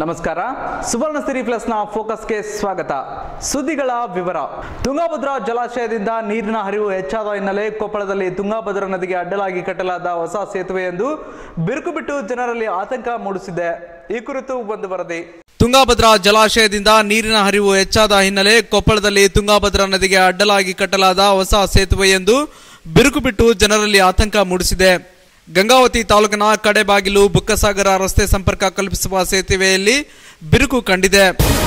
ನಮಸ್ಕಾರ ಸುವರ್ಣ ಸಿರಿ ಪ್ಲಸ್ನ ಫೋಕಸ್ಗೆ ಸ್ವಾಗತ ಸುದ್ದಿಗಳ ವಿವರ ತುಂಗಭದ್ರಾ ಜಲಾಶಯದಿಂದ ನೀರಿನ ಹರಿವು ಹೆಚ್ಚಾದ ಹಿನ್ನೆಲೆ ಕೊಪ್ಪಳದಲ್ಲಿ ತುಂಗಭದ್ರಾ ನದಿಗೆ ಅಡ್ಡಲಾಗಿ ಕಟ್ಟಲಾದ ಹೊಸ ಸೇತುವೆ ಎಂದು ಬಿರುಕು ಬಿಟ್ಟು ಜನರಲ್ಲಿ ಆತಂಕ ಮೂಡಿಸಿದೆ ಈ ಕುರಿತು ಒಂದು ವರದಿ ತುಂಗಭದ್ರಾ ಜಲಾಶಯದಿಂದ ನೀರಿನ ಹರಿವು ಹೆಚ್ಚಾದ ಹಿನ್ನೆಲೆ ಕೊಪ್ಪಳದಲ್ಲಿ ತುಂಗಭದ್ರಾ ನದಿಗೆ ಅಡ್ಡಲಾಗಿ ಕಟ್ಟಲಾದ ಹೊಸ ಸೇತುವೆ ಎಂದು ಬಿರುಕು ಬಿಟ್ಟು ಜನರಲ್ಲಿ ಆತಂಕ ಮೂಡಿಸಿದೆ ಗಂಗಾವತಿ ತಾಲೂಕಿನ ಕಡೆಬಾಗಿಲು ಬುಕ್ಕಸಾಗರ ರಸ್ತೆ ಸಂಪರ್ಕ ಕಲ್ಪಿಸುವ ಸೇತುವೆಯಲ್ಲಿ ಬಿರುಕು ಕಂಡಿದೆ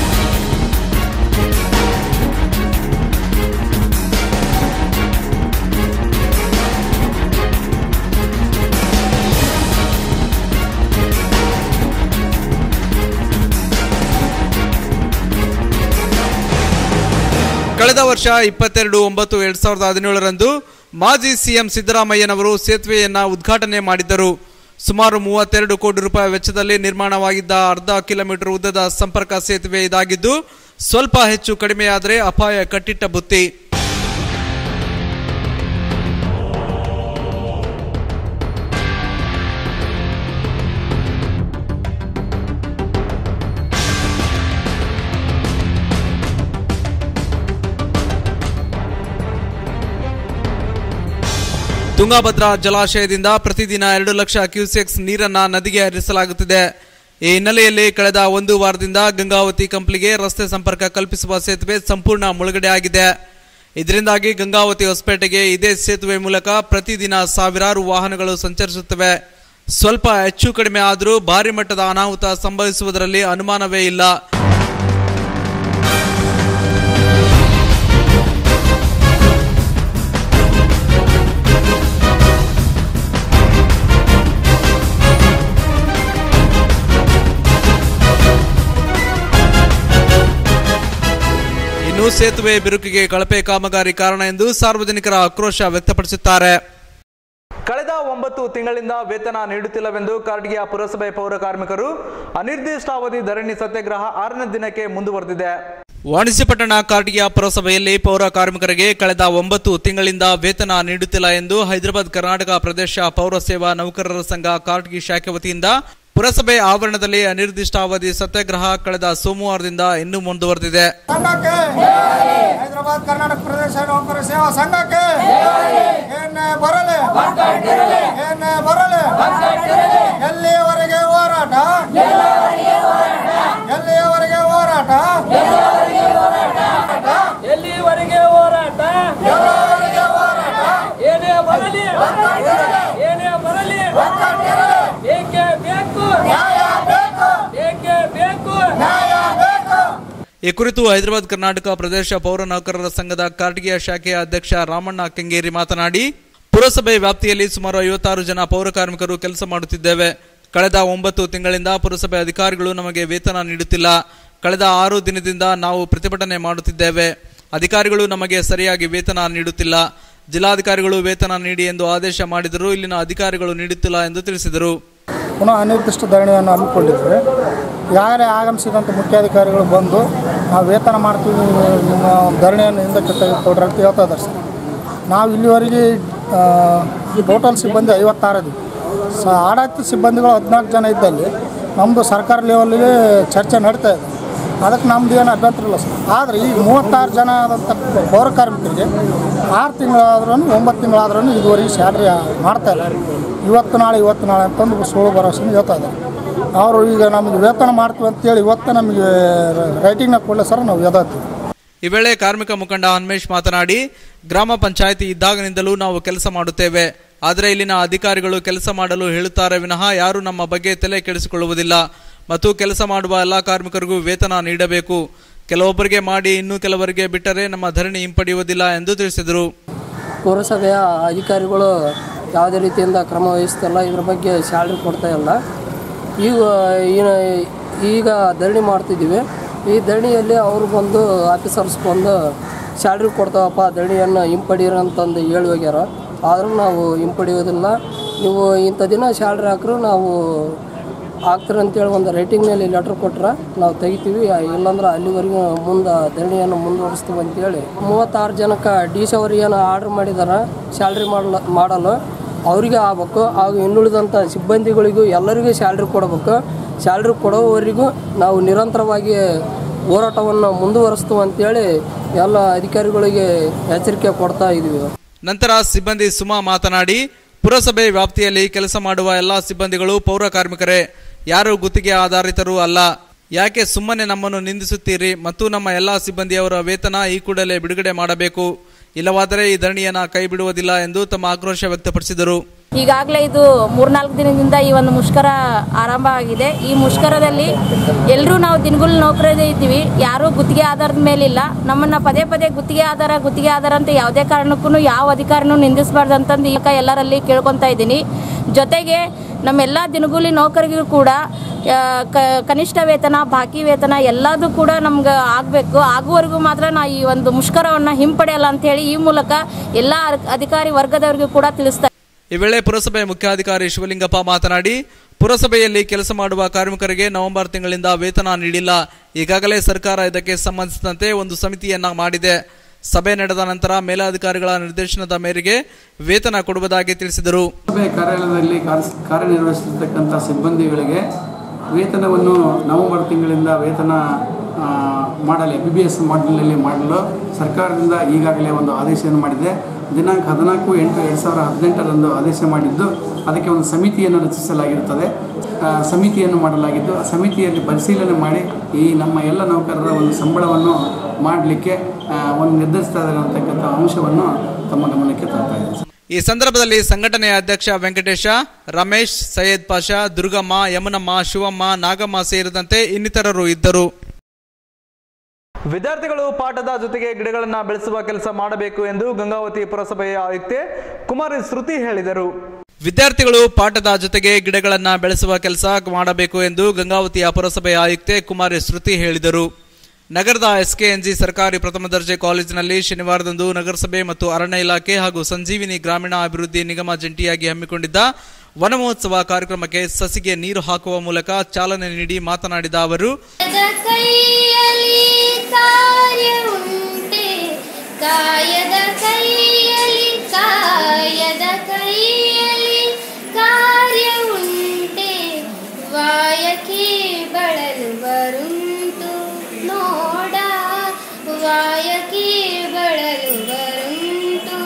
ಕಳೆದ ವರ್ಷ ಇಪ್ಪತ್ತೆರಡು ಒಂಬತ್ತು ಎರಡ್ ಸಾವಿರದ ಹದಿನೇಳರಂದು ಮಾಜಿ ಸಿಎಂ ಸಿದ್ದರಾಮಯ್ಯನವರು ಸೇತುವೆಯನ್ನ ಉದ್ಘಾಟನೆ ಮಾಡಿದ್ದರು ಸುಮಾರು ಮೂವತ್ತೆರಡು ಕೋಟಿ ರೂಪಾಯಿ ವೆಚ್ಚದಲ್ಲಿ ನಿರ್ಮಾಣವಾಗಿದ್ದ ಅರ್ಧ ಕಿಲೋಮೀಟರ್ ಉದ್ದದ ಸಂಪರ್ಕ ಸೇತುವೆ ಇದಾಗಿದ್ದು ಸ್ವಲ್ಪ ಹೆಚ್ಚು ಕಡಿಮೆಯಾದರೆ ಅಪಾಯ ಕಟ್ಟಿಟ್ಟ ಬುತ್ತಿ ತುಂಗಭದ್ರಾ ಜಲಾಶಯದಿಂದ ಪ್ರತಿದಿನ ಎರಡು ಲಕ್ಷ ಕ್ಯೂಸೆಕ್ಸ್ ನೀರನ್ನ ನದಿಗೆ ಹರಿಸಲಾಗುತ್ತಿದೆ ಈ ಹಿನ್ನೆಲೆಯಲ್ಲಿ ಕಳೆದ ಒಂದು ವಾರದಿಂದ ಗಂಗಾವತಿ ಕಂಪ್ಲಿಗೆ ರಸ್ತೆ ಸಂಪರ್ಕ ಕಲ್ಪಿಸುವ ಸೇತುವೆ ಸಂಪೂರ್ಣ ಮುಳುಗಡೆಯಾಗಿದೆ ಇದರಿಂದಾಗಿ ಗಂಗಾವತಿ ಹೊಸಪೇಟೆಗೆ ಇದೇ ಸೇತುವೆ ಮೂಲಕ ಪ್ರತಿದಿನ ಸಾವಿರಾರು ವಾಹನಗಳು ಸಂಚರಿಸುತ್ತವೆ ಸ್ವಲ್ಪ ಹೆಚ್ಚು ಕಡಿಮೆ ಆದರೂ ಭಾರಿ ಮಟ್ಟದ ಅನಾಹುತ ಸಂಭವಿಸುವುದರಲ್ಲಿ ಅನುಮಾನವೇ ಇಲ್ಲ ಇನ್ನು ಸೇತುವೆ ಬಿರುಕಿಗೆ ಕಳಪೆ ಕಾಮಗಾರಿ ಕಾರಣ ಎಂದು ಸಾರ್ವಜನಿಕರ ಆಕ್ರೋಶ ವ್ಯಕ್ತಪಡಿಸುತ್ತಾರೆ ಕಳೆದ ಒಂಬತ್ತು ತಿಂಗಳಿಂದ ವೇತನ ನೀಡುತ್ತಿಲ್ಲವೆಂದು ಕಾರ್ಡಿಯ ಪುರಸಭೆ ಪೌರ ಕಾರ್ಮಿಕರು ಅನಿರ್ದಿಷ್ಟಾವಧಿ ಧರಣಿ ಸತ್ಯಾಗ್ರಹ ಆರನೇ ದಿನಕ್ಕೆ ಮುಂದುವರೆದಿದೆ ವಾಣಿಜ್ಯಪಟ್ಟಣ ಕಾರ್ಡಿಯ ಪುರಸಭೆಯಲ್ಲಿ ಪೌರ ಕಾರ್ಮಿಕರಿಗೆ ಕಳೆದ ಒಂಬತ್ತು ತಿಂಗಳಿಂದ ವೇತನ ನೀಡುತ್ತಿಲ್ಲ ಎಂದು ಹೈದರಾಬಾದ್ ಕರ್ನಾಟಕ ಪ್ರದೇಶ ಪೌರ ಸೇವಾ ನೌಕರರ ಸಂಘ ಕಾರ್ಡ್ಗಿ ಶಾಖೆ ವತಿಯಿಂದ ಪುರಸಭೆ ಆವರಣದಲ್ಲಿ ಅನಿರ್ದಿಷ್ಟಾವಧಿ ಸತ್ಯಾಗ್ರಹ ಕಳೆದ ಸೋಮವಾರದಿಂದ ಇನ್ನೂ ಮುಂದುವರೆದಿದೆ ಸಂಘಕ್ಕೆ ಹೈದರಾಬಾದ್ ಕರ್ನಾಟಕ ಪ್ರದೇಶ ನೌಕರ ಸೇವಾ ಸಂಘಕ್ಕೆ ಏನ್ ಬರಲಿ ಏನ್ ಬರಲಿ ಎಲ್ಲಿಯವರೆಗೆ ಹೋರಾಟ ಎಲ್ಲಿಯವರೆಗೆ ಹೋರಾಟ ಎಲ್ಲಿವರೆಗೆ ಹೋರಾಟ ಎಲ್ಲಿಯವರೆಗೆ ಹೋರಾಟ ಏನೇ ಬರಲಿ ಏನೇ ಬರಲಿ ಏಕೆ ಬೇಕು ನ್ಯಾಯ ಬೇಕು ಏಕೆ ಬೇಕು ನ್ಯಾಯ ಬೇಕು ಈ ಕುರಿತು ಹೈದರಾಬಾದ್ ಕರ್ನಾಟಕ ಪ್ರದೇಶ ಪೌರ ನೌಕರರ ಸಂಘದ ಕಾರ್ಟಿಗಿಯ ಶಾಖೆಯ ಅಧ್ಯಕ್ಷ ರಾಮಣ್ಣ ಕೆಂಗೇರಿ ಮಾತನಾಡಿ ಪುರಸಭೆ ವ್ಯಾಪ್ತಿಯಲ್ಲಿ ಸುಮಾರು ಐವತ್ತಾರು ಜನ ಪೌರ ಕಾರ್ಮಿಕರು ಕೆಲಸ ಮಾಡುತ್ತಿದ್ದೇವೆ ಕಳೆದ ಒಂಬತ್ತು ತಿಂಗಳಿಂದ ಪುರಸಭೆ ಅಧಿಕಾರಿಗಳು ನಮಗೆ ವೇತನ ನೀಡುತ್ತಿಲ್ಲ ಕಳೆದ ಆರು ದಿನದಿಂದ ನಾವು ಪ್ರತಿಭಟನೆ ಮಾಡುತ್ತಿದ್ದೇವೆ ಅಧಿಕಾರಿಗಳು ನಮಗೆ ಸರಿಯಾಗಿ ವೇತನ ನೀಡುತ್ತಿಲ್ಲ ಜಿಲ್ಲಾಧಿಕಾರಿಗಳು ವೇತನ ನೀಡಿ ಎಂದು ಆದೇಶ ಮಾಡಿದರೂ ಇಲ್ಲಿನ ಅಧಿಕಾರಿಗಳು ನೀಡುತ್ತಿಲ್ಲ ಎಂದು ತಿಳಿಸಿದರು ಪುನಃ ಅನಿರ್ದಿಷ್ಟ ಧರಣಿಯನ್ನು ಹಮ್ಮಿಕೊಂಡಿದ್ದೇವೆ ಯಾರೇ ಆಗಮಿಸಿದಂಥ ಮುಖ್ಯಾಧಿಕಾರಿಗಳು ಬಂದು ನಾವು ವೇತನ ಮಾಡ್ತೀವಿ ನಿಮ್ಮ ಧರಣಿಯನ್ನು ಹಿಂದಕ್ಕೆ ತೆಗೆದುಕೊಡ್ರಿ ಅಂತ ಹೇಳ್ತಾ ಇದ್ದಾರೆ ಸರ್ ನಾವು ಇಲ್ಲಿವರೆಗೆ ಟೋಟಲ್ ಸಿಬ್ಬಂದಿ ಐವತ್ತಾರು ಇದೀವಿ ಸ ಆಡಳಿತ ಸಿಬ್ಬಂದಿಗಳು ಹದಿನಾಲ್ಕು ಜನ ಇದ್ದಲ್ಲಿ ನಮ್ಮದು ಸರ್ಕಾರ ಲೆವೆಲಲ್ಲಿ ಚರ್ಚೆ ನಡೀತಾ ಇದೆ ಅದಕ್ಕೆ ನಮ್ದು ಏನು ಅಭ್ಯಂತರ ಇಲ್ಲ ಸರ್ ಆದರೆ ಈ ಮೂವತ್ತಾರು ಜನ ಆದಂಥ ಪೌರ ಕಾರ್ಮಿಕರಿಗೆ ಆರು ತಿಂಗಳಾದ್ರೂ ಒಂಬತ್ತು ತಿಂಗಳಾದ್ರೂ ಇದುವರೆಗೆ ಸ್ಯಾಲ್ರಿ ಮಾಡ್ತಾ ಇಲ್ಲ ಇವತ್ತು ನಾಳೆ ಇವತ್ತು ನಾಳೆ ಅಂತಂದು ಸುಳ್ಳು ಭರವಸೆ ಹೇಳ್ತಾ ಇದ್ದಾರೆ ಅವರು ಈಗ ನಮಗೆ ವೇತನ ಮಾಡ್ತೀವಿ ಅಂತೇಳಿ ಇವತ್ತು ನಮಗೆ ರೈಟಿಂಗ್ನಾಗ ಕೊಡಲಿ ಸರ್ ನಾವು ಎದಾಗ್ತೀವಿ ಈ ವೇಳೆ ಕಾರ್ಮಿಕ ಮುಖಂಡ ಹನ್ಮೇಶ್ ಮಾತನಾಡಿ ಗ್ರಾಮ ಪಂಚಾಯಿತಿ ಇದ್ದಾಗನಿಂದಲೂ ನಾವು ಕೆಲಸ ಮಾಡುತ್ತೇವೆ ಆದರೆ ಇಲ್ಲಿನ ಅಧಿಕಾರಿಗಳು ಕೆಲಸ ಮಾಡಲು ಹೇಳುತ್ತಾರೆ ವಿನಃ ಯಾರು ನಮ್ಮ ಬಗ್ಗೆ ತಲೆ ಕೆಡಿಸಿಕೊಳ್ಳುವುದಿಲ್ಲ ಮತ್ತು ಕೆಲಸ ಮಾಡುವ ಎಲ್ಲ ಕಾರ್ಮಿಕರಿಗೂ ವೇತನ ನೀಡಬೇಕು ಕೆಲವೊಬ್ಬರಿಗೆ ಮಾಡಿ ಇನ್ನು ಕೆಲವರಿಗೆ ಬಿಟ್ಟರೆ ನಮ್ಮ ಧರಣಿ ಹಿಂಪಡೆಯುವುದಿಲ್ಲ ಎಂದು ತಿಳಿಸಿದರು ಪುರಸಭೆಯ ಅಧಿಕಾರಿಗಳು ಯಾವುದೇ ರೀತಿಯಿಂದ ಕ್ರಮ ವಹಿಸ್ತಿಲ್ಲ ಇದ್ರ ಬಗ್ಗೆ ಸ್ಯಾಲ್ರಿ ಕೊಡ್ತಾ ಇಲ್ಲ ಈಗ ಈ- ಈಗ ಧರಣಿ ಮಾಡ್ತಿದ್ದೀವಿ ಈ ಧರಣಿಯಲ್ಲಿ ಅವರು ಬಂದು ಆಫೀಸರ್ಸ್ ಬಂದು ಸ್ಯಾಲ್ರಿ ಕೊಡ್ತಾವಪ್ಪ ಧರಣಿಯನ್ನು ಹಿಂಪಡೀರಿ ಅಂತಂದು ಹೇಳಿ ಹೋಗ್ಯಾರ ಆದರೂ ನಾವು ಹಿಂಪಡೆಯೋದಿಲ್ಲ ನೀವು ಇಂಥ ದಿನ ಸ್ಯಾಲ್ರಿ ಹಾಕ್ರು ನಾವು ಹಾಕ್ತೀರ ಅಂತೇಳಿ ಒಂದು ರೈಟಿಂಗ್ನಲ್ಲಿ ಲೆಟ್ರ್ ಕೊಟ್ರೆ ನಾವು ತೆಗಿತೀವಿ ಇಲ್ಲಾಂದ್ರೆ ಅಲ್ಲಿವರೆಗೂ ಮುಂದೆ ಧರಣಿಯನ್ನು ಮುಂದುವರಿಸ್ತೀವಿ ಅಂತೇಳಿ ಮೂವತ್ತಾರು ಜನಕ್ಕೆ ಡಿ ಸಿ ಅವ್ರು ಏನು ಆರ್ಡ್ರ್ ಮಾಡಿದಾರೆ ಸ್ಯಾಲ್ರಿ ಮಾಡಲ ಮಾಡಲು ಅವರಿಗೆ ಆಗ್ಬೇಕು ಹಾಗೂ ಇನ್ನುಳಿದಂಥ ಸಿಬ್ಬಂದಿಗಳಿಗೂ ಎಲ್ಲರಿಗೂ ಸ್ಯಾಲ್ರಿ ಕೊಡಬೇಕು ಸ್ಯಾಲ್ರಿ ಕೊಡೋವರೆಗೂ ನಾವು ನಿರಂತರವಾಗಿ ಹೋರಾಟವನ್ನು ಮುಂದುವರಿಸ್ತು ಅಂತೇಳಿ ಎಲ್ಲ ಅಧಿಕಾರಿಗಳಿಗೆ ಎಚ್ಚರಿಕೆ ಕೊಡ್ತಾ ಇದ್ದೀವಿ ನಂತರ ಸಿಬ್ಬಂದಿ ಸುಮಾ ಮಾತನಾಡಿ ಪುರಸಭೆ ವ್ಯಾಪ್ತಿಯಲ್ಲಿ ಕೆಲಸ ಮಾಡುವ ಎಲ್ಲ ಸಿಬ್ಬಂದಿಗಳು ಪೌರ ಕಾರ್ಮಿಕರೇ ಯಾರು ಗುತ್ತಿಗೆ ಆಧಾರಿತರು ಅಲ್ಲ ಯಾಕೆ ಸುಮ್ಮನೆ ನಮ್ಮನ್ನು ನಿಂದಿಸುತ್ತೀರಿ ಮತ್ತು ನಮ್ಮ ಎಲ್ಲ ಸಿಬ್ಬಂದಿಯವರ ವೇತನ ಈ ಕೂಡಲೇ ಬಿಡುಗಡೆ ಮಾಡಬೇಕು ಇಲ್ಲವಾದರೆ ಈ ಧರಣಿಯನ್ನ ಕೈ ಬಿಡುವುದಿಲ್ಲ ಎಂದು ತಮ್ಮ ಆಕ್ರೋಶ ವ್ಯಕ್ತಪಡಿಸಿದರು ಈಗಾಗಲೇ ಇದು ಮೂರ್ನಾಲ್ಕು ದಿನದಿಂದ ಈ ಒಂದು ಮುಷ್ಕರ ಆರಂಭ ಆಗಿದೆ ಈ ಮುಷ್ಕರದಲ್ಲಿ ಎಲ್ಲರೂ ನಾವು ದಿನಗಳು ನೌಕರದೇ ಇದ್ದೀವಿ ಯಾರೂ ಗುತ್ತಿಗೆ ಆಧಾರದ ಮೇಲಿಲ್ಲ ನಮ್ಮನ್ನ ಪದೇ ಪದೇ ಗುತ್ತಿಗೆ ಆಧಾರ ಗುತ್ತಿಗೆ ಆಧಾರ ಅಂತ ಯಾವುದೇ ಕಾರಣಕ್ಕೂ ಯಾವ ಅಧಿಕಾರಿನೂ ನಿಂದಿಸಬಾರ್ದು ಅಂತಂದು ಈಗ ಎಲ್ಲರಲ್ಲಿ ಕೇಳ್ಕೊತಾ ಇದ್ದೀನಿ ಜೊತೆಗೆ ನಮ್ಮೆಲ್ಲ ದಿನಗೂಲಿ ನೌಕರಿಗೂ ಕೂಡ ಆ, ಕ- ಕನಿಷ್ಠ ವೇತನ ಬಾಕಿ ವೇತನ ಎಲ್ಲದೂ ಕೂಡ ನಮ್ಗೆ ಆಗಬೇಕು ಆಗುವವರೆಗೂ ಮಾತ್ರ ನಾ ಈ ಒಂದು ಮುಷ್ಕರವನ್ನು ಹಿಂಪಡೆಯಲ್ಲ ಅಂತ ಹೇಳಿ ಈ ಮೂಲಕ ಎಲ್ಲ ಅಧಿಕಾರಿ ವರ್ಗದವರಿಗೂ ಕೂಡ ತಿಳಿಸ್ತಾ ಈ ವೇಳೆ ಪುರಸಭೆ ಮುಖ್ಯಾಧಿಕಾರಿ ಶಿವಲಿಂಗಪ್ಪ ಮಾತನಾಡಿ ಪುರಸಭೆಯಲ್ಲಿ ಕೆಲಸ ಮಾಡುವ ಕಾರ್ಮಿಕರಿಗೆ ನವೆಂಬರ್ ತಿಂಗಳಿಂದ ವೇತನ ನೀಡಿಲ್ಲ ಈಗಾಗಲೇ ಸರ್ಕಾರ ಇದಕ್ಕೆ ಸಂಬಂಧಿಸಿದಂತೆ ಒಂದು ಸಮಿತಿಯನ್ನ ಮಾಡಿದೆ ಸಭೆ ನಡೆದ ನಂತರ ಮೇಲಾಧಿಕಾರಿಗಳ ನಿರ್ದೇಶನದ ಮೇರೆಗೆ ವೇತನ ಕೊಡುವುದಾಗಿ ತಿಳಿಸಿದರು ಸಭೆ ಕಾರ್ಯಾಲಯದಲ್ಲಿ ಕಾರ್ಯ- ಕಾರ್ಯನಿರ್ವಹಿಸುತ್ತಿರ್ತಕ್ಕಂಥ ಸಿಬ್ಬಂದಿಗಳಿಗೆ ವೇತನವನ್ನು ನವೆಂಬರ್ ತಿಂಗಳಿಂದ ವೇತನ ಆ, ಮಾಡಲು ಎ ಬಿ ಬಿ ಎಸ್ ಮಾಡಲಲ್ಲಿ ಮಾಡಲು ಸರ್ಕಾರದಿಂದ ಈಗಾಗಲೇ ಒಂದು ಆದೇಶವನ್ನು ಮಾಡಿದೆ ದಿನಾಂಕ ಹದಿನಾಲ್ಕು ಎಂಟು ಎರಡು ಸಾವಿರ ಹದಿನೆಂಟರಂದು ಆದೇಶ ಮಾಡಿದ್ದು ಅದಕ್ಕೆ ಒಂದು ಸಮಿತಿಯನ್ನು ರಚಿಸಲಾಗಿರುತ್ತದೆ ಆ, ಸಮಿತಿಯನ್ನು ಮಾಡಲಾಗಿದ್ದು ಆ ಸಮಿತಿಯಲ್ಲಿ ಪರಿಶೀಲನೆ ಮಾಡಿ ಈ ನಮ್ಮ ಎಲ್ಲ ನೌಕರರ ಒಂದು ಸಂಬಳವನ್ನು ಮಾಡಲಿಕ್ಕೆ ಒಂದು ನಿರ್ಧರಿಸ್ತಾ ಇದ್ದಾರೆ ಅಂತಕ್ಕಂಥ ಅಂಶವನ್ನು ತಮ್ಮ ಗಮನಕ್ಕೆ ತರ್ತಾ ಇದ್ದೀನಿ ಈ ಸಂದರ್ಭದಲ್ಲಿ ಸಂಘಟನೆಯ ಅಧ್ಯಕ್ಷ ವೆಂಕಟೇಶ ರಮೇಶ್ ಸೈಯದ್ ಪಾಷಾ ದುರ್ಗಮ್ಮ ಯಮನಮ್ಮ ಶಿವಮ್ಮ ನಾಗಮ್ಮ ಸೇರಿದಂತೆ ಇನ್ನಿತರರು ಇದ್ದರು ವಿದ್ಯಾರ್ಥಿಗಳು ಪಾಠದ ಜೊತೆಗೆ ಗಿಡಗಳನ್ನು ಬೆಳೆಸುವ ಕೆಲಸ ಮಾಡಬೇಕು ಎಂದು ಗಂಗಾವತಿ ಪುರಸಭೆಯ ಆಯುಕ್ತೆ ಕುಮಾರಿ ಶ್ರುತಿ ಹೇಳಿದರು ವಿದ್ಯಾರ್ಥಿಗಳು ಪಾಠದ ಜೊತೆಗೆ ಗಿಡಗಳನ್ನು ಬೆಳೆಸುವ ಕೆಲಸ ಮಾಡಬೇಕು ಎಂದು ಗಂಗಾವತಿಯ ಪುರಸಭೆಯ ಆಯುಕ್ತೆ ಕುಮಾರಿ ಶ್ರುತಿ ಹೇಳಿದರು ನಗರದ ಎಸ್ಕೆಎನ್ಜಿ ಸರ್ಕಾರಿ ಪ್ರಥಮ ದರ್ಜೆ ಕಾಲೇಜಿನಲ್ಲಿ ಶನಿವಾರದಂದು ನಗರಸಭೆ ಮತ್ತು ಅರಣ್ಯ ಇಲಾಖೆ ಹಾಗೂ ಸಂಜೀವಿನಿ ಗ್ರಾಮೀಣ ಅಭಿವೃದ್ಧಿ ನಿಗಮ ಜಂಟಿಯಾಗಿ ಹಮ್ಮಿಕೊಂಡಿದ್ದ ವನ ಮಹೋತ್ಸವ ಕಾರ್ಯಕ್ರಮಕ್ಕೆ ಸಸಿಗೆ ನೀರು ಹಾಕುವ ಮೂಲಕ ಚಾಲನೆ ನೀಡಿ ಮಾತನಾಡಿದ ಅವರು ಕಾಯದ ಕೈಯಲ್ಲಿ ಕಾರ್ಯ ಉಂಟೆ ಕಾಯದ ಕೈಯಲ್ಲಿ ಕಾಯದ ಕೈಯಲ್ಲಿ ಕಾರ್ಯ ಉಂಟೆ ವಾಯಕ್ಕೆ ಬಳಲು ಬರುಂಟು ನೋಡ ವಾಯಕ್ಕೆ ಬಳಲು ಬರುಂಟು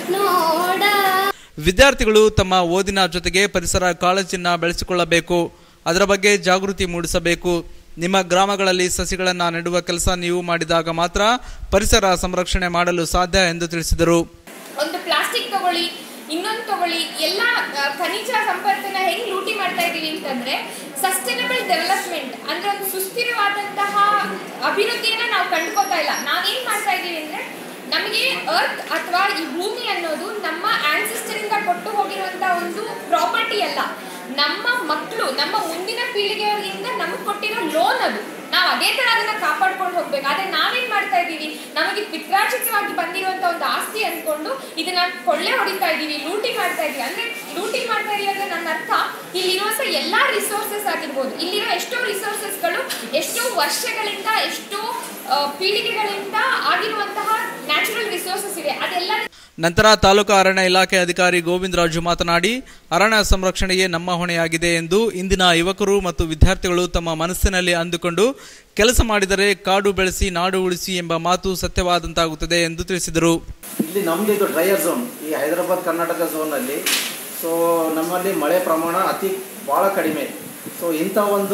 ನೋಡ ವಿದ್ಯಾರ್ಥಿಗಳು ತಮ್ಮ ಓದಿನ ಜೊತೆಗೆ ಪರಿಸರ ಕಾಳಜಿಯನ್ನ ಬೆಳೆಸಿಕೊಳ್ಳಬೇಕು ಅದರ ಬಗ್ಗೆ ಜಾಗೃತಿ ಮೂಡಿಸಬೇಕು ನಿಮ್ಮ ಗ್ರಾಮಗಳಲ್ಲಿ ಸಸಿಗಳನ್ನು ನೆಡುವ ಕೆಲಸ ನೀವು ಮಾಡಿದಾಗ ಮಾತ್ರ ಪರಿಸರ ಸಂರಕ್ಷಣೆ ಮಾಡಲು ಸಾಧ್ಯ ಎಂದು ತಿಳಿಸಿದರು ಒಂದು ಪ್ಲಾಸ್ಟಿಕ್ ತಗೊಳ್ಳಿ ಇನ್ನೊಂದು ತಗೊಳ್ಳಿ ಎಲ್ಲ ಆ, ಖನಿಜ ಸಂಪತ್ತನ್ನ ಹೆಂಗ್ ಲೂಟಿ ಮಾಡ್ತಾ ಇದೀವಿ ಅಂತಂದ್ರೆ ಸಸ್ಟೈನಬಲ್ ಡೆವಲಪ್ಮೆಂಟ್ ಅಂದ್ರೆ ಒಂದು ಸುಸ್ಥಿರವಾದಂತಹ ಅಭಿವೃದ್ಧಿಯನ್ನ ನಾವು ಕಂಡುಕೋತಾ ಇಲ್ಲ ನಾವೇನ್ ಮಾಡ್ತಾ ಇದೀವಿ ಅಂದ್ರೆ ನಮಗೆ ಅರ್ತ್ ಅಥವಾ ಈ ಭೂಮಿ ಅನ್ನೋದು ನಮ್ಮ ಆನ್ಸಿಸ್ಟರ್ ಇಂದ ಕೊಟ್ಟು ಹೋಗಿರುವಂತ ಒಂದು ಪ್ರಾಪರ್ಟಿ ಅಲ್ಲ ನಮ್ಮ ಮಕ್ಕಳು ನಮ್ಮ ಮುಂದಿನ ಪೀಳಿಗೆಯವರಿಂದ ನಮಗೆ ಕೊಟ್ಟಿರೋ ಲೋನ್ ಅದು ನಾವು ಅದೇ ತರ ಅದನ್ನ ಕಾಪಾಡ್ಕೊಂಡು ಹೋಗ್ಬೇಕು ಆದ್ರೆ ನಾವೇನ್ ಮಾಡ್ತಾ ಇದೀವಿ ನಮಗೆ ಪಿತ್ರಾರ್ಜಿತವಾಗಿ ಬಂದಿರುವಂತ ಒಂದು ಆಸ್ತಿ ಅನ್ಕೊಂಡು ಇದನ್ನ ಕೊಳ್ಳೆ ಹೊಡಿತಾ ಇದೀವಿ ಲೂಟಿ ಮಾಡ್ತಾ ಇದೀವಿ ಅಂದ್ರೆ ಲೂಟಿ ಮಾಡ್ತಾ ಇದೀವಿ ಅಂದ್ರೆ ನನ್ನ ಅರ್ಥ ಇಲ್ಲಿರುವಂತ ಎಲ್ಲಾ ರಿಸೋರ್ಸಸ್ ಆಗಿರ್ಬೋದು ಇಲ್ಲಿರೋ ಎಷ್ಟೋ ರಿಸೋರ್ಸಸ್ಗಳು ಎಷ್ಟೋ ವರ್ಷಗಳಿಂದ ಎಷ್ಟೋ ಆ, ಪೀಳಿಗೆಗಳಿಂದ ಆಗಿರುವಂತಹ ನ್ಯಾಚುರಲ್ ರಿಸೋರ್ಸಸ್ ಇದೆ ಅದೆಲ್ಲ ನಂತರ ತಾಲೂಕು ಅರಣ್ಯ ಇಲಾಖೆ ಅಧಿಕಾರಿ ಗೋವಿಂದರಾಜು ಮಾತನಾಡಿ ಅರಣ್ಯ ಸಂರಕ್ಷಣೆಯೇ ನಮ್ಮ ಹೊಣೆಯಾಗಿದೆ ಎಂದು ಇಂದಿನ ಯುವಕರು ಮತ್ತು ವಿದ್ಯಾರ್ಥಿಗಳು ತಮ್ಮ ಮನಸ್ಸಿನಲ್ಲಿ ಅಂದುಕೊಂಡು ಕೆಲಸ ಮಾಡಿದರೆ ಕಾಡು ಬೆಳೆಸಿ ನಾಡು ಉಳಿಸಿ ಎಂಬ ಮಾತು ಸತ್ಯವಾದಂತಾಗುತ್ತದೆ ಎಂದು ತಿಳಿಸಿದರು ಇಲ್ಲಿ ನಮ್ಮದು ಇದು ಡ್ರೈಯರ್ ಝೋನ್ ಈ ಹೈದರಾಬಾದ್ ಕರ್ನಾಟಕ ಝೋನಲ್ಲಿ ಸೊ ನಮ್ಮಲ್ಲಿ ಮಳೆ ಪ್ರಮಾಣ ಅತಿ ಭಾಳ ಕಡಿಮೆ ಸೊ ಇಂಥ ಒಂದು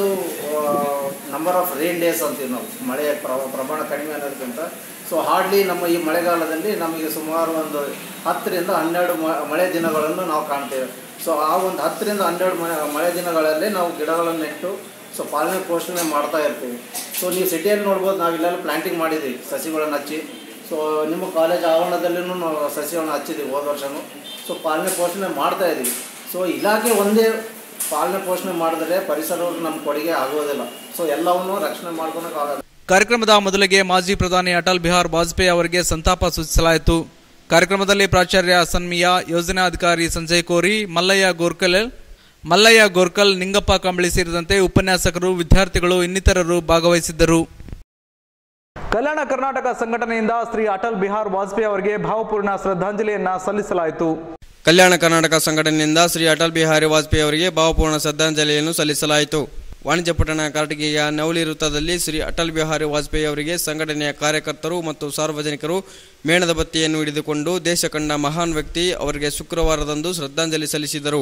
ನಂಬರ್ ಆಫ್ ರೈನ್ ಡೇಸ್ ಅಂತೀವಿ ನಾವು ಮಳೆಯ ಪ್ರ- ಪ್ರಮಾಣ ಕಡಿಮೆ ಅನ್ನೋದಕ್ಕಿಂತ ಸೊ ಹಾರ್ಡ್ಲಿ ನಮ್ಮ ಈ ಮಳೆಗಾಲದಲ್ಲಿ ನಮಗೆ ಸುಮಾರು ಒಂದು ಹತ್ತರಿಂದ ಹನ್ನೆರಡು ಮ- ಮಳೆ ದಿನಗಳನ್ನು ನಾವು ಕಾಣ್ತೇವೆ ಸೊ ಆ ಒಂದು ಹತ್ತರಿಂದ ಹನ್ನೆರಡು ಮಳೆ ಮಳೆ ದಿನಗಳಲ್ಲಿ ನಾವು ಗಿಡಗಳನ್ನು ನೆಟ್ಟು ಸೊ ಪಾಲನೆ ಪೋಷಣೆ ಮಾಡ್ತಾ ಇರ್ತೀವಿ ಸೊ ನೀವು ಸಿಟಿಯಲ್ಲಿ ನೋಡ್ಬೋದು ನಾವು ಇಲ್ಲೆಲ್ಲ ಪ್ಲಾಂಟಿಂಗ್ ಮಾಡಿದ್ದೀವಿ ಸಸಿಗಳನ್ನು ಹಚ್ಚಿ ಸೊ ನಿಮ್ಮ ಕಾಲೇಜ್ ಆವರಣದಲ್ಲೂ ನಾವು ಸಸಿಗಳನ್ನ ಹಚ್ಚಿದ್ದೀವಿ ಹೋದ ವರ್ಷನೂ ಸೊ ಪಾಲನೆ ಪೋಷಣೆ ಮಾಡ್ತಾ ಇದ್ದೀವಿ ಸೊ ಇಲಾಖೆ ಒಂದೇ ಪಾಲನೆ ಪೋಷಣೆ ಮಾಡಿದ್ರೆ ಪರಿಸರವ್ರಿಗೆ ನಮ್ಮ ಕೊಡುಗೆ ಆಗೋದಿಲ್ಲ ಸೊ ಎಲ್ಲವನ್ನೂ ರಕ್ಷಣೆ ಮಾಡ್ಕೊಳಕ್ಕಾಗಲ್ಲ ಕಾರ್ಯಕ್ರಮದ ಮೊದಲಿಗೆ ಮಾಜಿ ಪ್ರಧಾನಿ ಅಟಲ್ ಬಿಹಾರ್ ವಾಜಪೇಯಿ ಅವರಿಗೆ ಸಂತಾಪ ಸೂಚಿಸಲಾಯಿತು ಕಾರ್ಯಕ್ರಮದಲ್ಲಿ ಪ್ರಾಚಾರ್ಯ ಸನ್ಮಿಯಾ ಯೋಜನಾಧಿಕಾರಿ ಸಂಜಯ್ ಕೋರಿ ಮಲ್ಲಯ್ಯ ಗೋರ್ಕಲ್ ಮಲ್ಲಯ್ಯ ಗೋರ್ಕಲ್ ನಿಂಗಪ್ಪ ಕಂಬಳಿ ಸೇರಿದಂತೆ ಉಪನ್ಯಾಸಕರು ವಿದ್ಯಾರ್ಥಿಗಳು ಇನ್ನಿತರರು ಭಾಗವಹಿಸಿದ್ದರು ಕಲ್ಯಾಣ ಕರ್ನಾಟಕ ಸಂಘಟನೆಯಿಂದ ಶ್ರೀ ಅಟಲ್ ಬಿಹಾರ್ ವಾಜಪೇಯಿ ಅವರಿಗೆ ಭಾವಪೂರ್ಣ ಶ್ರದ್ಧಾಂಜಲಿಯನ್ನ ಸಲ್ಲಿಸಲಾಯಿತು ಕಲ್ಯಾಣ ಕರ್ನಾಟಕ ಸಂಘಟನೆಯಿಂದ ಶ್ರೀ ಅಟಲ್ ಬಿಹಾರಿ ವಾಜಪೇಯಿ ಅವರಿಗೆ ಭಾವಪೂರ್ಣ ಶ್ರದ್ಧಾಂಜಲಿಯನ್ನು ಸಲ್ಲಿಸಲಾಯಿತು ವಾಣಿಜ್ಯ ಪಟ್ಟಣ ಕಾರ್ಟಿಗೆಯ ನವಲಿ ವೃತ್ತದಲ್ಲಿ ಶ್ರೀ ಅಟಲ್ ಬಿಹಾರಿ ವಾಜಪೇಯಿ ಅವರಿಗೆ ಸಂಘಟನೆಯ ಕಾರ್ಯಕರ್ತರು ಮತ್ತು ಸಾರ್ವಜನಿಕರು ಮೇಣದ ಬತ್ತಿಯನ್ನು ಹಿಡಿದುಕೊಂಡು ದೇಶ ಕಂಡ ಮಹಾನ್ ವ್ಯಕ್ತಿ ಅವರಿಗೆ ಶುಕ್ರವಾರದಂದು ಶ್ರದ್ಧಾಂಜಲಿ ಸಲ್ಲಿಸಿದರು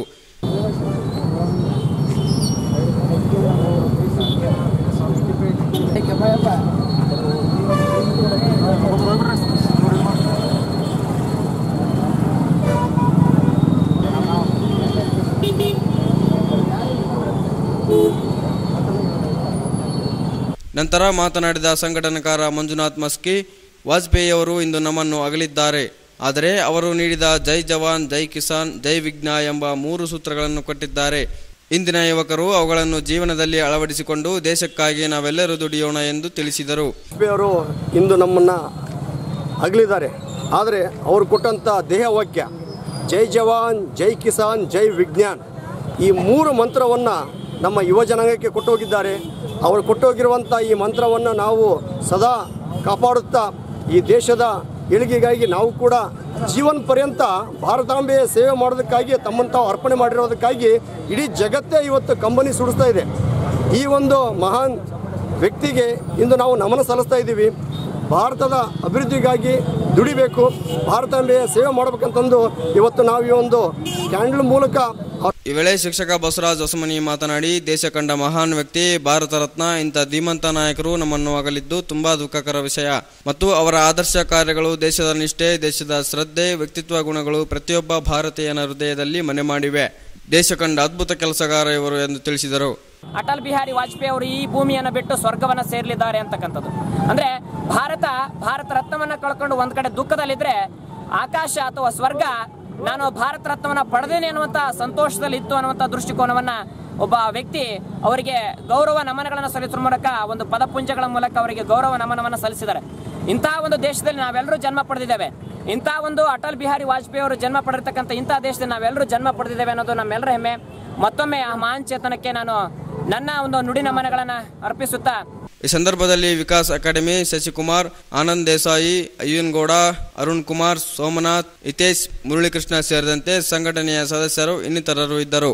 ನಂತರ ಮಾತನಾಡಿದ ಸಂಘಟನಾಕಾರ ಮಂಜುನಾಥ್ ಮಸ್ಕಿ ವಾಜಪೇಯಿ ಅವರು ಇಂದು ನಮ್ಮನ್ನು ಅಗಲಿದ್ದಾರೆ ಆದರೆ ಅವರು ನೀಡಿದ ಜೈ ಜವಾನ್ ಜೈ ಕಿಸಾನ್ ಜೈ ವಿಜ್ಞ ಎಂಬ ಮೂರು ಸೂತ್ರಗಳನ್ನು ಕೊಟ್ಟಿದ್ದಾರೆ ಇಂದಿನ ಯುವಕರು ಅವುಗಳನ್ನು ಜೀವನದಲ್ಲಿ ಅಳವಡಿಸಿಕೊಂಡು ದೇಶಕ್ಕಾಗಿ ನಾವೆಲ್ಲರೂ ದುಡಿಯೋಣ ಎಂದು ತಿಳಿಸಿದರು ಅವರು ಇಂದು ನಮ್ಮನ್ನು ಅಗಲಿದ್ದಾರೆ ಆದರೆ ಅವರು ಕೊಟ್ಟಂಥ ದೇಹವಾಕ್ಯ ಜೈ ಜವಾನ್ ಜೈ ಕಿಸಾನ್ ಜೈ ವಿಜ್ಞಾನ್ ಈ ಮೂರು ಮಂತ್ರವನ್ನು ನಮ್ಮ ಯುವ ಜನಾಂಗಕ್ಕೆ ಕೊಟ್ಟೋಗಿದ್ದಾರೆ ಅವರು ಕೊಟ್ಟೋಗಿರುವಂಥ ಈ ಮಂತ್ರವನ್ನು ನಾವು ಸದಾ ಕಾಪಾಡುತ್ತಾ ಈ ದೇಶದ ಏಳಿಗೆಗಾಗಿ ನಾವು ಕೂಡ ಜೀವನ ಪರ್ಯಂತ ಭಾರತಾಂಬೆಯ ಸೇವೆ ಮಾಡೋದಕ್ಕಾಗಿ ತಮ್ಮನ್ನು ತಾವು ಅರ್ಪಣೆ ಮಾಡಿರೋದಕ್ಕಾಗಿ ಇಡೀ ಜಗತ್ತೇ ಇವತ್ತು ಕಂಬನಿ ಸುಡಿಸ್ತಾ ಇದೆ ಈ ಒಂದು ಮಹಾನ್ ವ್ಯಕ್ತಿಗೆ ಇಂದು ನಾವು ನಮನ ಸಲ್ಲಿಸ್ತಾ ಇದ್ದೀವಿ ಭಾರತದ ಅಭಿವೃದ್ಧಿಗಾಗಿ ದುಡಿಬೇಕು ಭಾರತಾಂಬೆಯ ಸೇವೆ ಮಾಡಬೇಕಂತಂದು ಇವತ್ತು ನಾವು ಈ ಒಂದು ಕ್ಯಾಂಡಲ್ ಮೂಲಕ ಈ ವೇಳೆ ಶಿಕ್ಷಕ ಬಸವರಾಜ್ ಹೊಸಮನಿ ಮಾತನಾಡಿ ದೇಶ ಕಂಡ ಮಹಾನ್ ವ್ಯಕ್ತಿ ಭಾರತ ರತ್ನ ಇಂಥ ಧೀಮಂತ ನಾಯಕರು ನಮ್ಮನ್ನು ಅಗಲಿದ್ದು ತುಂಬಾ ದುಃಖಕರ ವಿಷಯ ಮತ್ತು ಅವರ ಆದರ್ಶ ಕಾರ್ಯಗಳು ದೇಶದ ನಿಷ್ಠೆ ದೇಶದ ಶ್ರದ್ಧೆ ವ್ಯಕ್ತಿತ್ವ ಗುಣಗಳು ಪ್ರತಿಯೊಬ್ಬ ಭಾರತೀಯನ ಹೃದಯದಲ್ಲಿ ಮನೆ ಮಾಡಿವೆ ದೇಶ ಕಂಡ ಅದ್ಭುತ ಕೆಲಸಗಾರ ಇವರು ಎಂದು ತಿಳಿಸಿದರು ಅಟಲ್ ಬಿಹಾರಿ ವಾಜಪೇಯಿ ಅವರು ಈ ಭೂಮಿಯನ್ನು ಬಿಟ್ಟು ಸ್ವರ್ಗವನ್ನ ಸೇರಲಿದ್ದಾರೆ ಅಂತಕ್ಕಂಥದ್ದು ಅಂದ್ರೆ ಭಾರತ ಭಾರತ ರತ್ನವನ್ನ ಕಳ್ಕೊಂಡು ಒಂದ್ ಕಡೆ ದುಃಖದಲ್ಲಿದ್ರೆ ಆಕಾಶ ಅಥವಾ ಸ್ವರ್ಗ ನಾನು ಭಾರತ ರತ್ನವನ್ನ ಪಡೆದೇನೆ ಅನ್ನುವಂತ ಸಂತೋಷದಲ್ಲಿ ಇತ್ತು ಅನ್ನುವಂತ ದೃಷ್ಟಿಕೋನವನ್ನ ಒಬ್ಬ ವ್ಯಕ್ತಿ ಅವರಿಗೆ ಗೌರವ ನಮನಗಳನ್ನು ಸಲ್ಲಿಸುವ ಮೂಲಕ ಒಂದು ಪದಪುಂಜಗಳ ಮೂಲಕ ಅವರಿಗೆ ಗೌರವ ನಮನವನ್ನು ಸಲ್ಲಿಸಿದ್ದಾರೆ ಇಂತಹ ಒಂದು ದೇಶದಲ್ಲಿ ನಾವೆಲ್ಲರೂ ಜನ್ಮ ಪಡೆದಿದ್ದೇವೆ ಇಂಥ ಒಂದು ಅಟಲ್ ಬಿಹಾರಿ ವಾಜಪೇಯಿ ಅವರು ಜನ್ಮ ಪಡೆದಿರ್ತಕ್ಕಂಥ ಇಂತಹ ದೇಶದಲ್ಲಿ ನಾವೆಲ್ಲರೂ ಜನ್ಮ ಪಡೆದಿದ್ದೇವೆ ಅನ್ನೋದು ನಮ್ಮೆಲ್ಲರ ಹೆಮ್ಮೆ ಮತ್ತೊಮ್ಮೆ ಆ ಮಹಾನ್ ಚೇತನಕ್ಕೆ ನಾನು ನನ್ನ ಒಂದು ನುಡಿ ನಮನಗಳನ್ನು ಅರ್ಪಿಸುತ್ತಾ ಈ ಸಂದರ್ಭದಲ್ಲಿ ವಿಕಾಸ್ ಅಕಾಡೆಮಿ ಶಶಿಕುಮಾರ್ ಆನಂದ್ ದೇಸಾಯಿ ಅಯ್ಯನ್ಗೌಡ ಅರುಣ್ ಕುಮಾರ್ ಸೋಮನಾಥ್ ಹಿತೇಶ್ ಮುರಳೀಕೃಷ್ಣ ಸೇರಿದಂತೆ ಸಂಘಟನೆಯ ಸದಸ್ಯರು ಇನ್ನಿತರರು ಇದ್ದರು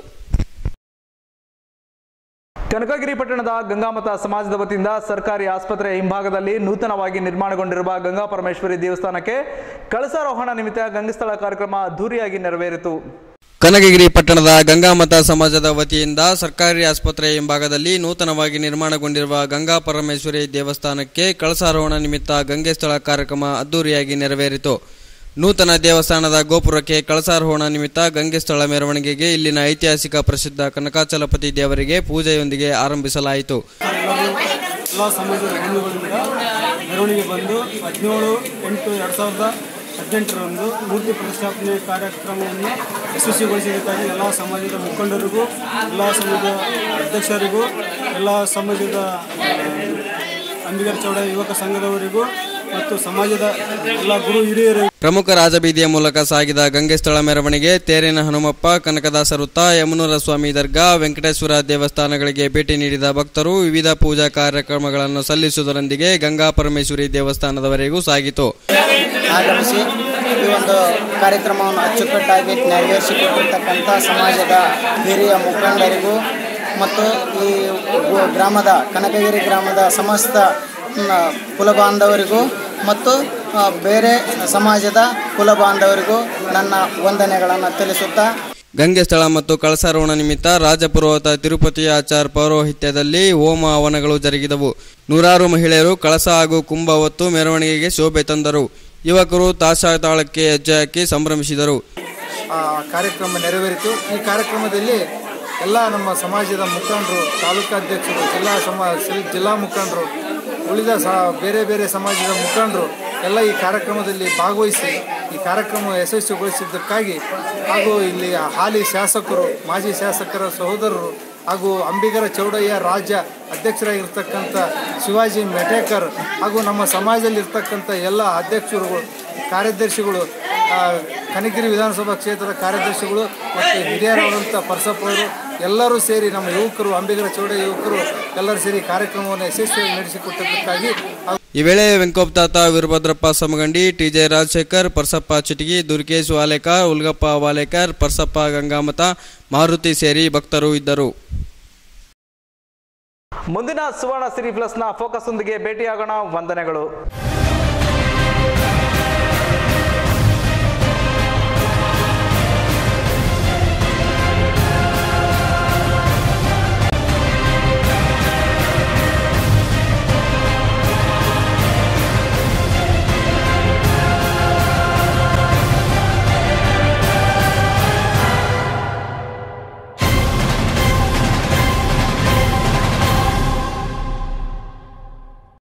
ಕನಕಗಿರಿ ಪಟ್ಟಣದ ಗಂಗಾಮತ ಸಮಾಜದ ವತಿಯಿಂದ ಸರ್ಕಾರಿ ಆಸ್ಪತ್ರೆಯ ಹಿಂಭಾಗದಲ್ಲಿ ನೂತನವಾಗಿ ನಿರ್ಮಾಣಗೊಂಡಿರುವ ಗಂಗಾ ಪರಮೇಶ್ವರಿ ದೇವಸ್ಥಾನಕ್ಕೆ ಕಳಸಾರೋಹಣ ನಿಮಿತ್ತ ಗಂಗಸ್ಥಳ ಕಾರ್ಯಕ್ರಮ ಅದ್ದೂರಿಯಾಗಿ ನೆರವೇರಿತು ಕನಕಗಿರಿ ಪಟ್ಟಣದ ಗಂಗಾಮತ ಸಮಾಜದ ವತಿಯಿಂದ ಸರ್ಕಾರಿ ಆಸ್ಪತ್ರೆ ಹಿಂಭಾಗದಲ್ಲಿ ನೂತನವಾಗಿ ನಿರ್ಮಾಣಗೊಂಡಿರುವ ಗಂಗಾ ಪರಮೇಶ್ವರಿ ದೇವಸ್ಥಾನಕ್ಕೆ ಕಳಸಾರೋಹಣ ನಿಮಿತ್ತ ಗಂಗೆ ಸ್ಥಳ ಕಾರ್ಯಕ್ರಮ ಅದ್ದೂರಿಯಾಗಿ ನೆರವೇರಿತು ನೂತನ ದೇವಸ್ಥಾನದ ಗೋಪುರಕ್ಕೆ ಕಳಸಾರೋಹಣ ನಿಮಿತ್ತ ಗಂಗೆ ಸ್ಥಳ ಮೆರವಣಿಗೆಗೆ ಇಲ್ಲಿನ ಐತಿಹಾಸಿಕ ಪ್ರಸಿದ್ಧ ಕನಕಾಚಲಪತಿ ದೇವರಿಗೆ ಪೂಜೆಯೊಂದಿಗೆ ಆರಂಭಿಸಲಾಯಿತು ಎಲ್ಲ ಸಮಾಜದ ಬಂಧುಗಳಿಂದ ಮೆರವಣಿಗೆ ಬಂದು ಹದಿನೇಳು ಎಂಟು ಎರಡು ಸಾವಿರದ ಹದಿನೆಂಟರಂದು ಮೂರ್ತಿ ಪ್ರತಿಷ್ಠಾಪನೆ ಕಾರ್ಯಕ್ರಮವನ್ನು ಯಶಸ್ವಿಗೊಳಿಸಿದ್ದಕ್ಕಾಗಿ ಎಲ್ಲ ಸಮಾಜದ ಮುಖಂಡರಿಗೂ ಎಲ್ಲ ಸಮಾಜದ ಅಧ್ಯಕ್ಷರಿಗೂ ಎಲ್ಲ ಸಮಾಜದ ಆ, ಅಂಬಿಗರ ಚೌಡ ಯುವಕ ಸಂಘದವರಿಗೂ ಮತ್ತು ಸಮಾಜದ ಎಲ್ಲ ಗುರು ಹಿರಿಯರು ಪ್ರಮುಖ ರಾಜಬೀದಿಯ ಮೂಲಕ ಸಾಗಿದ ಗಂಗೆ ಸ್ಥಳ ಮೆರವಣಿಗೆ ತೇರಿನ ಹನುಮಪ್ಪ ಕನಕದಾಸ ವೃತ್ತ ಯಮುನೂರ ಸ್ವಾಮಿ ದರ್ಗಾ ವೆಂಕಟೇಶ್ವರ ದೇವಸ್ಥಾನಗಳಿಗೆ ಭೇಟಿ ನೀಡಿದ ಭಕ್ತರು ವಿವಿಧ ಪೂಜಾ ಕಾರ್ಯಕ್ರಮಗಳನ್ನು ಸಲ್ಲಿಸುವುದರೊಂದಿಗೆ ಗಂಗಾ ಪರಮೇಶ್ವರಿ ದೇವಸ್ಥಾನದವರೆಗೂ ಸಾಗಿತು ಆಗಮಿಸಿ ಈ ಒಂದು ಕಾರ್ಯಕ್ರಮವನ್ನು ಅಚ್ಚುಕಟ್ಟಾಗಿ ನೆರವೇರಿಸಿಕೊಟ್ಟಿರ್ತಕ್ಕಂಥ ಸಮಾಜದ ಹಿರಿಯ ಮುಖಂಡರಿಗೂ ಮತ್ತು ಈ ಗು- ಗ್ರಾಮದ ಕನಕಗಿರಿ ಗ್ರಾಮದ ಸಮಸ್ತ ಮ್, ಕುಲಬಾಂಧವರಿಗೂ ಮತ್ತು ಆ, ಬೇರೆ ಸಮಾಜದ ಕುಲಬಾಂಧವರಿಗೂ ನನ್ನ ವಂದನೆಗಳನ್ನು ತಿಳಿಸುತ್ತಾ ಗಂಗೆ ಸ್ಥಳ ಮತ್ತು ಕಳಸಾರೋಹಣ ನಿಮಿತ್ತ ರಾಜಪುರೋಹಿತ ತಿರುಪತಿ ಆಚಾರ್ ಪೌರೋಹಿತ್ಯದಲ್ಲಿ ಹೋಮ ಹವನಗಳು ಜರುಗಿದವು ನೂರಾರು ಮಹಿಳೆಯರು ಕಳಸ ಹಾಗೂ ಕುಂಭ ಹೊತ್ತು ಮೆರವಣಿಗೆಗೆ ಶೋಭೆ ತಂದರು ಯುವಕರು ತಾಶ ತಾಳಕ್ಕೆ ಹೆಜ್ಜೆ ಹಾಕಿ ಸಂಭ್ರಮಿಸಿದರು ಆ, ಕಾರ್ಯಕ್ರಮ ನೆರವೇರಿತು ಈ ಕಾರ್ಯಕ್ರಮದಲ್ಲಿ ಎಲ್ಲ ನಮ್ಮ ಸಮಾಜದ ಮುಖಂಡರು ತಾಲೂಕಾಧ್ಯಕ್ಷರು ಜಿಲ್ಲಾ ಸಮ ಜಿಲ್ಲಾ ಮುಖಂಡರು ಉಳಿದ ಸ ಬೇರೆ ಬೇರೆ ಸಮಾಜದ ಮುಖಂಡರು ಎಲ್ಲ ಈ ಕಾರ್ಯಕ್ರಮದಲ್ಲಿ ಭಾಗವಹಿಸಿ ಈ ಕಾರ್ಯಕ್ರಮ ಯಶಸ್ವಿಗೊಳಿಸಿದ್ದಕ್ಕಾಗಿ ಹಾಗೂ ಇಲ್ಲಿ ಹಾಲಿ ಶಾಸಕರು ಮಾಜಿ ಶಾಸಕರ ಸಹೋದರರು ಹಾಗೂ ಅಂಬಿಗರ ಚೌಡಯ್ಯ ರಾಜ್ಯ ಅಧ್ಯಕ್ಷರಾಗಿರ್ತಕ್ಕಂಥ ಶಿವಾಜಿ ಮೆಟೇಕರ್ ಹಾಗೂ ನಮ್ಮ ಸಮಾಜದಲ್ಲಿ ಇರ್ತಕ್ಕಂಥ ಎಲ್ಲ ಅಧ್ಯಕ್ಷರುಗಳು ಕಾರ್ಯದರ್ಶಿಗಳು ಆ, ಕನಗಿರಿ ವಿಧಾನಸಭಾ ಕ್ಷೇತ್ರದ ಕಾರ್ಯದರ್ಶಿಗಳು ಮತ್ತು ಹಿರಿಯರಾದಂಥ ಪರಸಪ್ಪವರು ಎಲ್ಲರೂ ಸೇರಿ ನಮ್ಮ ಯುವಕರು ಅಂಬಿಗರ ಚೌಡಯ್ಯ ಯುವಕರು ಎಲ್ಲರೂ ಸೇರಿ ಕಾರ್ಯಕ್ರಮವನ್ನು ಯಶಸ್ವಿಯಾಗಿ ನಡೆಸಿಕೊಟ್ಟದ್ದಕ್ಕಾಗಿ ಈ ವೇಳೆ ವೆಂಕೋಪ್ತಾತ ವೀರಭದ್ರಪ್ಪ ಸಮಗಂಡಿ ಟಿಜೆ ರಾಜಶೇಖರ್ ಪರ್ಸಪ್ಪ ಚಿಟಗಿ ದುರ್ಗೇಶ್ ವಾಲೇಕರ್ ಉಲ್ಗಪ್ಪ ವಾಲೇಕರ್ ಪರ್ಸಪ್ಪ ಗಂಗಾಮತ ಮಾರುತಿ ಸೇರಿ ಭಕ್ತರು ಇದ್ದರು ಮುಂದಿನ ಸುವರ್ಣ ಸಿರಿ ಪ್ಲಸ್ನ ಫೋಕಸ್ ಒಂದಿಗೆ ಭೇಟಿಯಾಗೋಣ ವಂದನೆಗಳು